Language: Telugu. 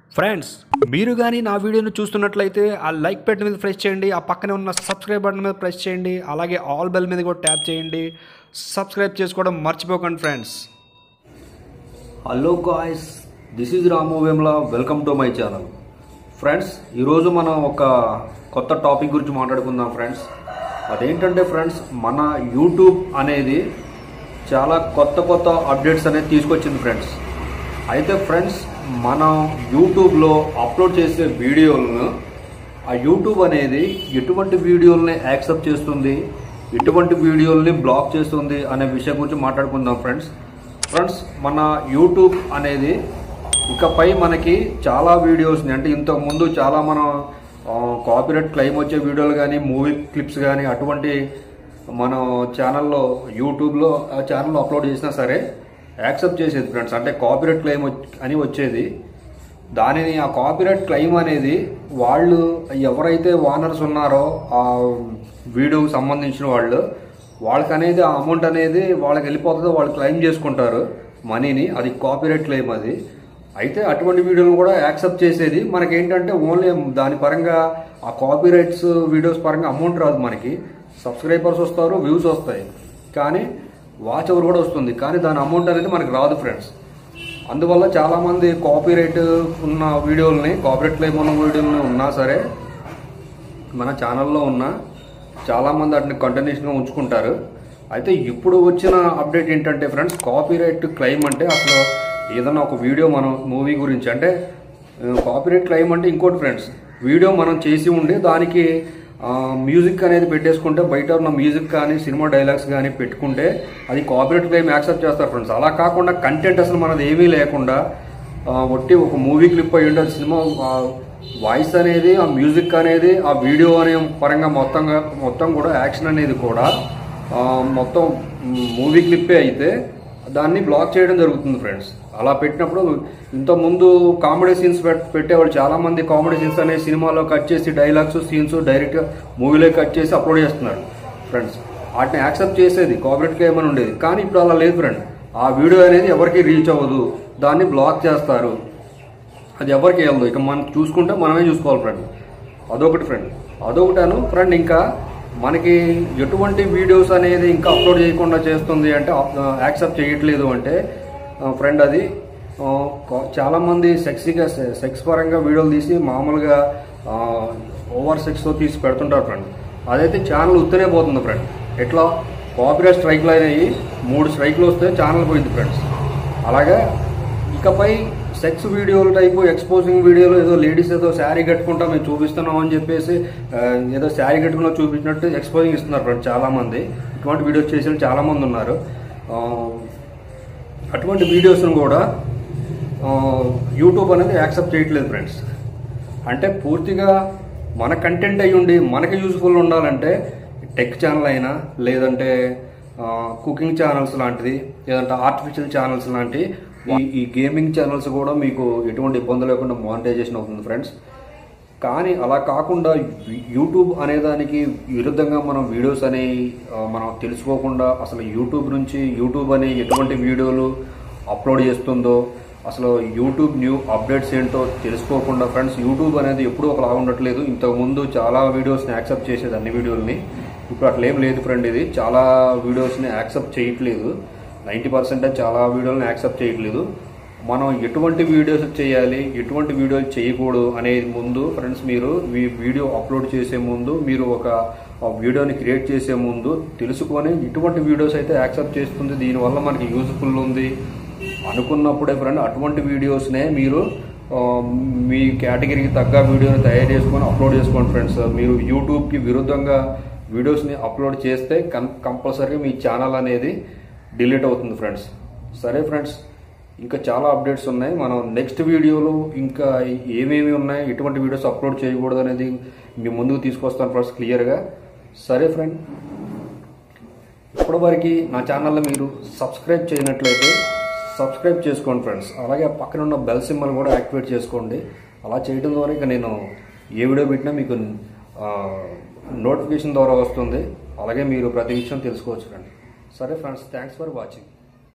ఫ్రెండ్స్ మీరు కానీ నా వీడియోను చూస్తున్నట్లయితే ఆ లైక్ బటన్ మీద ప్రెస్ చేయండి ఆ పక్కనే ఉన్న సబ్స్క్రైబ్ బటన్ మీద ప్రెస్ చేయండి అలాగే ఆల్ బెల్ మీద కూడా ట్యాప్ చేయండి సబ్స్క్రైబ్ చేసుకోవడం మర్చిపోకండి friends hello guys this is Ramu Vemla welcome to my channel friends ఈరోజు మనం ఒక కొత్త టాపిక్ గురించి మాట్లాడుకుందాం ఫ్రెండ్స్ అదేంటంటే ఫ్రెండ్స్ మన యూట్యూబ్ అనేది చాలా కొత్త కొత్త అప్డేట్స్ అనేది తీసుకొచ్చింది ఫ్రెండ్స్ అయితే ఫ్రెండ్స్ మనం యూట్యూబ్లో అప్లోడ్ చేసే వీడియోలను ఆ యూట్యూబ్ అనేది ఎటువంటి వీడియోల్ని యాక్సెప్ట్ చేస్తుంది ఎటువంటి వీడియోల్ని బ్లాక్ చేస్తుంది అనే విషయం గురించి మాట్లాడుకుందాం ఫ్రెండ్స్ ఫ్రెండ్స్ మన యూట్యూబ్ అనేది ఇకపై మనకి చాలా వీడియోస్ని అంటే ఇంతకు ముందు చాలా మనం కాపీరైట్ క్లెయిమ్ వచ్చే వీడియోలు కానీ మూవీ క్లిప్స్ కానీ అటువంటి మనం ఛానల్లో యూట్యూబ్లో ఆ ఛానల్లో అప్లోడ్ చేసినా సరే యాక్సెప్ట్ చేసేది ఫ్రెండ్స్ అంటే కాపీరైట్ క్లెయిమ్ అని వచ్చేది దానిని ఆ కాపీరైట్ క్లెయిమ్ అనేది వాళ్ళు ఎవరైతే ఓనర్స్ ఉన్నారో ఆ వీడియోకి సంబంధించిన వాళ్ళు వాళ్ళకి అనేది ఆ అమౌంట్ అనేది వాళ్ళకి వెళ్ళిపోతుందో వాళ్ళు క్లెయిమ్ చేసుకుంటారు మనీని అది కాపీరైట్ క్లెయిమ్ అది అయితే అటువంటి వీడియోలు కూడా యాక్సెప్ట్ చేసేది మనకి ఏంటంటే ఓన్లీ దాని పరంగా ఆ కాపీరైట్స్ వీడియోస్ పరంగా అమౌంట్ రాదు మనకి సబ్స్క్రైబర్స్ వస్తారు వ్యూస్ వస్తాయి కానీ వాచ్ అవర్ కూడా వస్తుంది కానీ దాని అమౌంట్ అనేది మనకి రాదు ఫ్రెండ్స్ అందువల్ల చాలా మంది కాపీరైట్ ఉన్న వీడియోలని కాపీరైట్ క్లెయిమ్ ఉన్న వీడియోలని ఉన్నా సరే మన ఛానల్లో ఉన్న చాలా మంది వాటిని కంటిన్యూషన్గా ఉంచుకుంటారు అయితే ఇప్పుడు వచ్చిన అప్డేట్ ఏంటంటే ఫ్రెండ్స్ కాపీరైట్ క్లెయిమ్ అంటే అసలు ఏదైనా ఒక వీడియో మనం మూవీ గురించి అంటే కాపీరైట్ క్లెయిమ్ అంటే ఇంకోటి ఫ్రెండ్స్ వీడియో మనం చేసి ఉండి దానికి ఆ, మ్యూజిక్ అనేది పెట్టేసుకుంటే బయట ఉన్న మ్యూజిక్ కానీ సినిమా డైలాగ్స్ కానీ పెట్టుకుంటే అది కాపీరైట్ క్లెయిమ్ యాక్సెప్ట్ చేస్తారు ఫ్రెండ్స్ అలా కాకుండా కంటెంట్ అసలు మనది ఏమీ లేకుండా ఆ, ఒట్టి ఒక మూవీ క్లిప్ అయ్యి ఉంటే సినిమా వాయిస్ అనేది ఆ మ్యూజిక్ అనేది ఆ వీడియో అనే పరంగా మొత్తంగా మొత్తం కూడా యాక్షన్ అనేది కూడా ఆ, మొత్తం మూవీ క్లిప్పే అయితే దాన్ని బ్లాక్ చేయడం జరుగుతుంది ఫ్రెండ్స్ అలా పెట్టినప్పుడు ఇంత ముందు కామెడీ సీన్స్ పెట్టేవాళ్ళు చాలా మంది కామెడీ సీన్స్ అనే సినిమాలో కట్ చేసి డైలాగ్స్ సీన్స్ డైరెక్ట్ మూవీలో కట్ చేసి అప్లోడ్ చేస్తున్నారు ఫ్రెండ్స్ వాటిని యాక్సెప్ట్ చేసేది కాపరేట్ క్లెయిమ్ అని ఉండేది కానీ ఇప్పుడు అలా లేదు ఫ్రెండ్ ఆ వీడియో అనేది ఎవరికి రీచ్ అవ్వదు దాన్ని బ్లాక్ చేస్తారు అది ఎవరికి వెళ్ళదు ఇక మనం చూసుకుంటే మనమే చూసుకోవాలి ఫ్రెండ్ అదొకటి ఫ్రెండ్ అదొకటాను ఫ్రెండ్ ఇంకా మనకి ఎటువంటి వీడియోస్ అనేది ఇంకా అప్లోడ్ చేయకుండా చేస్తుంది అంటే యాక్సెప్ట్ చేయట్లేదు అంటే ఫ్రెండ్ అది ఆ, కొ- చాలా మంది సెక్సీగా సెక్స్ పరంగా వీడియోలు తీసి మామూలుగా ఓవర్ సెక్స్తో తీసి పెడుతుంటారు ఫ్రెండ్ అదైతే ఛానల్ ఉత్తనే పోతుంది ఫ్రెండ్ ఎట్లా కాపీరైట్ స్ట్రైక్లు అయినాయి మూడు స్ట్రైక్లు వస్తే ఛానల్ పోయింది ఫ్రెండ్స్ అలాగే ఇకపై సెక్స్ వీడియోలు టైపు ఎక్స్పోజింగ్ వీడియోలు ఏదో లేడీస్ ఏదో శారీ కట్టుకుంటా మేము చూపిస్తున్నాం అని చెప్పేసి ఆ, ఏదో శారీ కట్టుకున్నా చూపించినట్టు ఎక్స్పోజింగ్ ఇస్తున్నారు ఫ్రెండ్స్ చాలా మంది ఇటువంటి వీడియోస్ చేసిన చాలా మంది ఉన్నారు ఆ, అటువంటి వీడియోస్ను కూడా ఆ, యూట్యూబ్ అనేది యాక్సెప్ట్ చేయట్లేదు ఫ్రెండ్స్ అంటే పూర్తిగా మన కంటెంట్ అయి ఉండి మనకి యూస్ఫుల్ ఉండాలంటే టెక్ ఛానల్ అయినా లేదంటే ఆ, కుకింగ్ ఛానల్స్ లాంటిది లేదంటే ఆర్టిఫిషియల్ ఛానల్స్ లాంటి ఈ- ఈ గేమింగ్ ఛానల్స్ కూడా మీకు ఎటువంటి ఇబ్బంది లేకుండా మానిటైజేషన్ అవుతుంది ఫ్రెండ్స్ కానీ అలా కాకుండా యూట్యూబ్ అనేదానికి విరుద్ధంగా మనం వీడియోస్ అనేవి ఆ, మనం తెలుసుకోకుండా అసలు యూట్యూబ్ నుంచి యూట్యూబ్ అనే ఎటువంటి వీడియోలు అప్లోడ్ చేస్తుందో అసలు యూట్యూబ్ న్యూ అప్డేట్స్ ఏంటో తెలుసుకోకుండా ఫ్రెండ్స్ యూట్యూబ్ అనేది ఎప్పుడూ ఒకలా ఉండట్లేదు ఇంతకుముందు చాలా వీడియోస్ని యాక్సెప్ట్ చేసేది అన్ని వీడియోల్ని ఇప్పుడు అట్లా ఏం లేదు ఫ్రెండ్ ఇది చాలా వీడియోస్ని యాక్సెప్ట్ చేయట్లేదు నైంటీ పర్సెంటేజ్ చాలా వీడియోలను యాక్సెప్ట్ చేయట్లేదు మనం ఎటువంటి వీడియోస్ చేయాలి ఎటువంటి వీడియోలు చేయకూడదు అనే ముందు ఫ్రెండ్స్ మీరు ఈ వీడియో అప్లోడ్ చేసే ముందు మీరు ఒక ఆ వీడియోని క్రియేట్ చేసే ముందు తెలుసుకొని ఇటువంటి వీడియోస్ అయితే యాక్సెప్ట్ చేస్తుంది దీనివల్ల మనకి యూజ్ఫుల్ ఉంది అనుకున్నప్పుడే ఫ్రెండ్ అటువంటి వీడియోస్నే మీరు ఆ, మీ కేటగిరీకి తగ్గ వీడియోని తయారు చేసుకొని అప్లోడ్ చేసుకోండి ఫ్రెండ్స్ మీరు యూట్యూబ్కి విరుద్ధంగా వీడియోస్ని అప్లోడ్ చేస్తే కం కంపల్సరీ మీ ఛానల్ అనేది డిలీట్ అవుతుంది ఫ్రెండ్స్ సరే ఫ్రెండ్స్ ఇంకా చాలా అప్డేట్స్ ఉన్నాయి మనం నెక్స్ట్ వీడియోలో ఇంకా ఏమేమి ఉన్నాయి ఎటువంటి వీడియోస్ అప్లోడ్ చేయకూడదు అనేది మీ ముందుకు తీసుకొస్తాను ఫ్రెండ్స్ క్లియర్గా సరే ఫ్రెండ్ ఇప్పటివరకు నా ఛానల్లో మీరు సబ్స్క్రైబ్ చేయనట్లయితే సబ్స్క్రైబ్ చేసుకోండి ఫ్రెండ్స్ అలాగే ఆ పక్కన ఉన్న బెల్ సింబల్ కూడా యాక్టివేట్ చేసుకోండి అలా చేయడం ద్వారా ఇక నేను ఏ వీడియో పెట్టినా మీకు నోటిఫికేషన్ ద్వారా వస్తుంది అలాగే మీరు ప్రతి విషయం తెలుసుకోవచ్చు ఫ్రెండ్ సరే ఫ్రెండ్స్ థ్యాంక్స్ ఫర్ వాచింగ్